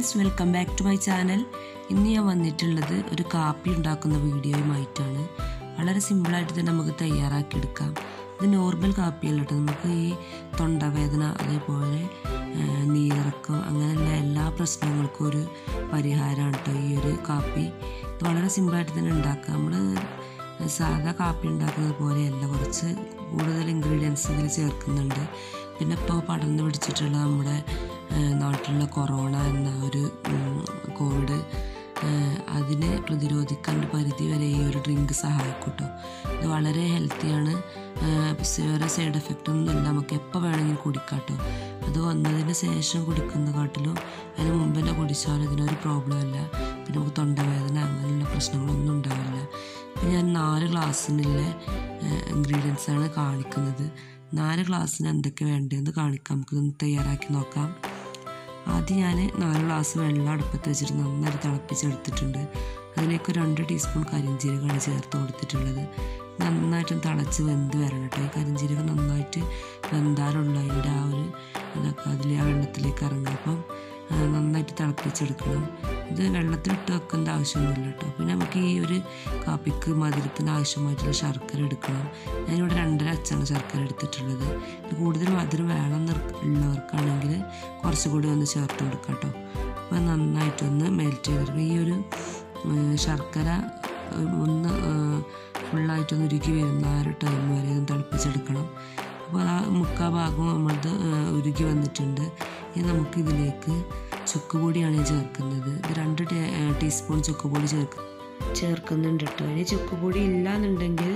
friends welcome back to my channel ഇന്ന് ഞാൻ വന്നിട്ടുള്ളത് ഒരു കാപ്പി ഉണ്ടാക്കുന്ന വീഡിയോയുമായിട്ടാണ് വളരെ സിമ്പിളായിട്ട് തന്നെ നമുക്ക് തയ്യാറാക്കിയെടുക്കാം ഇത് നോർമൽ കാപ്പിയല്ല കേട്ടോ നമുക്ക് ഈ തൊണ്ടവേദന അതേപോലെ ആ, നീരിറക്കം അങ്ങനെയുള്ള എല്ലാ പ്രശ്നങ്ങൾക്കും ഒരു പരിഹാരമാണ് കേട്ടോ ഈ ഒരു കാപ്പി ഇത് വളരെ സിമ്പിളായിട്ട് തന്നെ ഉണ്ടാക്കാം നമ്മൾ സാധാ കാപ്പി ഉണ്ടാക്കുന്നത് പോലെയല്ല കുറച്ച് കൂടുതൽ ഇൻഗ്രീഡിയൻസ് ഇതിൽ ചേർക്കുന്നുണ്ട് പിന്നെ ഇപ്പോൾ പടർന്നു പിടിച്ചിട്ടുള്ള നമ്മുടെ ആ, നാട്ടിലുള്ള കൊറോണ എന്ന ഒരു ഉം, കോവിഡ് ആ, അതിനെ പ്രതിരോധിക്കാൻ ഒരു പരിധി വരെ ഈ ഒരു ഡ്രിങ്ക് സഹായിക്കും കേട്ടോ ഇത് വളരെ ഹെൽത്തിയാണ് വേറെ സൈഡ് എഫക്റ്റ് ഒന്നും ഇല്ല നമുക്ക് എപ്പോൾ വേണമെങ്കിലും കുടിക്കാം കേട്ടോ അത് വന്നതിന് ശേഷം കുടിക്കുന്ന കാട്ടിലും അതിന് മുമ്പ് തന്നെ കുടിച്ചാലും ഇതിനൊരു പ്രോബ്ലം ഇല്ല പിന്നെ നമുക്ക് തൊണ്ടവേദന അങ്ങനെയുള്ള പ്രശ്നങ്ങളൊന്നും ഉണ്ടാവില്ല ഇപ്പം ഞാൻ നാല് ഗ്ലാസ്സിനുള്ള ഇൻഗ്രീഡിയൻസ് ആണ് കാണിക്കുന്നത് നാല് ഗ്ലാസ്സിന് എന്തൊക്കെ വേണ്ടതെന്ന് കാണിക്കാം നമുക്കിതൊന്ന് തയ്യാറാക്കി നോക്കാം ആദ്യം ഞാൻ നാല് ഗ്ലാസ് വെള്ളം അടുപ്പത്ത് വെച്ചിട്ട് നന്നായിട്ട് തിളപ്പിച്ചെടുത്തിട്ടുണ്ട് അതിലേക്ക് ഒരു രണ്ട് ടീസ്പൂൺ കരിഞ്ജീരകമാണ് ചേർത്ത് കൊടുത്തിട്ടുള്ളത് നന്നായിട്ട് തിളച്ച് വെന്ത് വരണം കേട്ടോ ഈ കരിഞ്ജീരകം നന്നായിട്ട് വെന്താലുള്ള അതിൻ്റെ ആ ഒരു ഇതൊക്കെ അതിൽ ആ വെള്ളത്തിലേക്ക് ഇറങ്ങുക അപ്പം ആ, നന്നായിട്ട് തിളപ്പിച്ചെടുക്കണം ഇത് വെള്ളത്തിലിട്ട് വെക്കേണ്ട ആവശ്യമൊന്നുമില്ല കേട്ടോ പിന്നെ നമുക്ക് ഈ ഒരു കാപ്പിക്ക് മധുരത്തിന് ആവശ്യമായിട്ടുള്ള ശർക്കര എടുക്കണം ഞാനിവിടെ രണ്ടര അച്ചാണ് ശർക്കര എടുത്തിട്ടുള്ളത് ഇത് കൂടുതൽ മധുരം വേണം ഉള്ളവർക്കാണെങ്കിൽ കുറച്ചുകൂടി ഒന്ന് ചേർത്ത് കൊടുക്കാം കേട്ടോ അപ്പോൾ നന്നായിട്ടൊന്ന് മെൽറ്റ് ചെയ്തെടുക്കണം ഈ ഒരു ഉം, ശർക്കര ഉം, ഒന്ന് ഫുള്ളായിട്ടൊന്ന് ഉരുക്കി വരുന്ന ആ ഒരു ടൈം വരെ ഒന്ന് തിളപ്പിച്ചെടുക്കണം അപ്പോൾ ആ മുക്കാ ഭാഗവും നമ്മളത് ഏഹ്, ഉരുകി വന്നിട്ടുണ്ട് ഇനി നമുക്ക് ഇതിലേക്ക് ചുക്കുപൊടിയാണ് ഞാൻ ചേർക്കുന്നത് ഇത് രണ്ട് ടേ- ഏഹ്, ടീസ്പൂൺ ചുക്കുപൊടി ചേർക്ക് ചേർക്കുന്നുണ്ട് കേട്ടോ ഇനി ചുക്കുപൊടി ഇല്ലാന്നുണ്ടെങ്കിൽ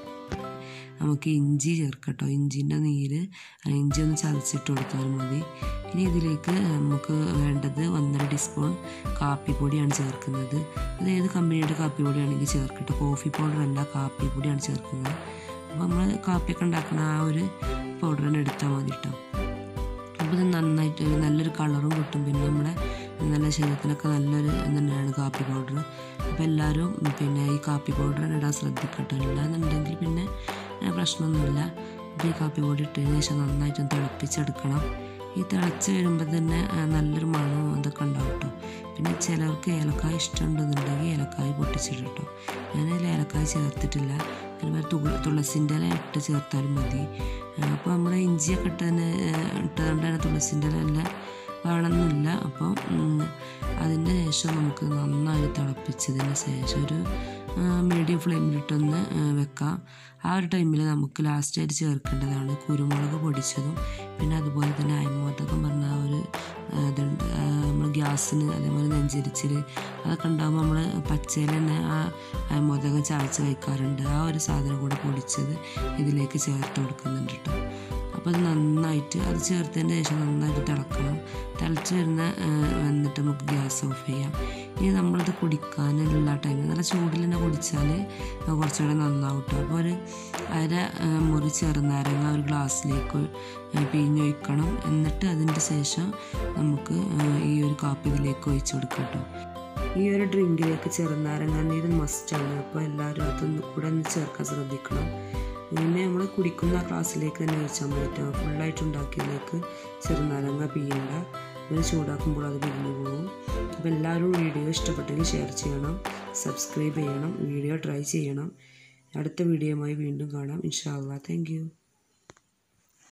നമുക്ക് ഇഞ്ചി ചേർക്കട്ടോ ഇഞ്ചിൻ്റെ നീര് ആ ഇഞ്ചി ഒന്ന് ചതച്ചിട്ട് കൊടുത്താൽ മതി ഇനി ഇതിലേക്ക് നമുക്ക് വേണ്ടത് ഒന്നര ടീസ്പൂൺ കാപ്പിപ്പൊടിയാണ് ചേർക്കുന്നത് അത് ഏത് കമ്പനിയുടെ കാപ്പിപ്പൊടിയാണെങ്കിൽ ചേർക്കട്ടോ കോഫി പൗഡർ അല്ല കാപ്പിപ്പൊടിയാണ് ചേർക്കുന്നത് അപ്പോൾ നമ്മൾ കാപ്പിയൊക്കെ ഉണ്ടാക്കുന്ന ആ ഒരു പൗഡർ തന്നെ എടുത്താൽ മതി കേട്ടോ അപ്പോൾ ഇത് നന്നായിട്ട് ഒരു നല്ലൊരു കളറും കിട്ടും പിന്നെ നമ്മുടെ നല്ല ശരീരത്തിനൊക്കെ നല്ലൊരു തന്നെയാണ് കാപ്പി പൗഡർ അപ്പോൾ എല്ലാവരും പിന്നെ ഈ കാപ്പി പൗഡർ ഇടാൻ ശ്രദ്ധിക്കട്ടെ ഇല്ലാന്നുണ്ടെങ്കിൽ പിന്നെ ഏഹ്, പ്രശ്നമൊന്നുമില്ല അപ്പോൾ ഈ കാപ്പി പൊടി ഇട്ടതിന് ശേഷം നന്നായിട്ട് ഒന്ന് തിളപ്പിച്ചെടുക്കണം ഈ തിളച്ച് വരുമ്പോൾ തന്നെ ആ, നല്ലൊരു മണവും അതൊക്കെ ഉണ്ടാവും കേട്ടോ പിന്നെ ചിലർക്ക് ഏലക്കായ ഇഷ്ടമുണ്ടെന്നുണ്ടെങ്കിൽ ഏലക്കായ പൊട്ടിച്ചിട്ട് കേട്ടോ ഞാനതിൽ ഏലക്കായ ചേർത്തിട്ടില്ല അതുപോലെ തുള തുളസിൻ്റെ ഇല ഇട്ട് ചേർത്താലും മതി അപ്പോൾ നമ്മൾ ഇഞ്ചിയൊക്കെ ഇട്ട് തന്നെ ഇട്ടതുകൊണ്ട് തന്നെ തുളസിൻ്റെ ഇല എല്ലാം വേണമെന്നില്ല അപ്പം ഉം, അതിൻ്റെ ശേഷം നമുക്ക് നന്നായി തിളപ്പിച്ചതിന് ശേഷം ഒരു മീഡിയം ഫ്ലെയിമിലിട്ടൊന്ന് ആ, വെക്കാം ആ ഒരു ടൈമിൽ നമുക്ക് ലാസ്റ്റായിട്ട് ചേർക്കേണ്ടതാണ് കുരുമുളക് പൊടിച്ചതും പിന്നെ അതുപോലെ തന്നെ അയമോദകം പറഞ്ഞ ആ ഒരു ആ, ഇതുണ്ട് നമ്മൾ ഗ്യാസിന് അതേപോലെ നെഞ്ചരിച്ചിൽ അതൊക്കെ ഉണ്ടാകുമ്പോൾ നമ്മൾ പച്ചയിൽ തന്നെ ആ അയമോദകം ചവച്ച് കഴിക്കാറുണ്ട് ആ ഒരു സാധനം കൂടെ പൊടിച്ചത് ഇതിലേക്ക് ചേർത്ത് കൊടുക്കുന്നുണ്ട് കേട്ടോ അപ്പോൾ അത് നന്നായിട്ട് അത് ചേർത്തതിന് ശേഷം നന്നായിട്ട് തിളക്കണം തിളച്ച് വരുന്ന ആ, വന്നിട്ട് നമുക്ക് ഗ്യാസ് ഓഫ് ചെയ്യാം ഇനി നമ്മളിത് കുടിക്കാനുള്ള ടൈം നല്ല ചൂടിൽ തന്നെ കുടിച്ചാൽ കുറച്ചുകൂടെ നന്നാവും കേട്ടോ അപ്പോൾ ഒരു അര ആ, മുറി ചെറുനാരങ്ങ ഒരു ഗ്ലാസ്സിലേക്ക് ആ, പിഴിഞ്ഞൊഴിക്കണം എന്നിട്ട് അതിൻ്റെ ശേഷം നമുക്ക് ആ, ഈ ഒരു കാപ്പി ഇതിലേക്ക് ഒഴിച്ചു കൊടുക്കാം കേട്ടോ ഈ ഒരു ഡ്രിങ്കിലേക്ക് ചെറുനാരങ്ങ നീര് മസ്റ്റാണ് അപ്പോൾ എല്ലാവരും അതൊന്ന് കൂടെ ഒന്ന് ചേർക്കാൻ ശ്രദ്ധിക്കണം പിന്നെ നമ്മൾ കുടിക്കുന്ന ക്ലാസ്സിലേക്ക് തന്നെ ഒഴിച്ചാൽ മതി കേട്ടോ ഫുള്ളായിട്ട് ഉണ്ടാക്കിയതിലേക്ക് ചെറുനാരങ്ങ പിയ്യണ്ട അങ്ങനെ ചൂടാക്കുമ്പോൾ അത് പിരിഞ്ഞു പോകും അപ്പോൾ എല്ലാവരും വീഡിയോ ഇഷ്ടപ്പെട്ടെങ്കിൽ ഷെയർ ചെയ്യണം സബ്സ്ക്രൈബ് ചെയ്യണം വീഡിയോ ട്രൈ ചെയ്യണം അടുത്ത വീഡിയോയുമായി വീണ്ടും കാണാം ഇൻഷാ അള്ളാ താങ്ക് യു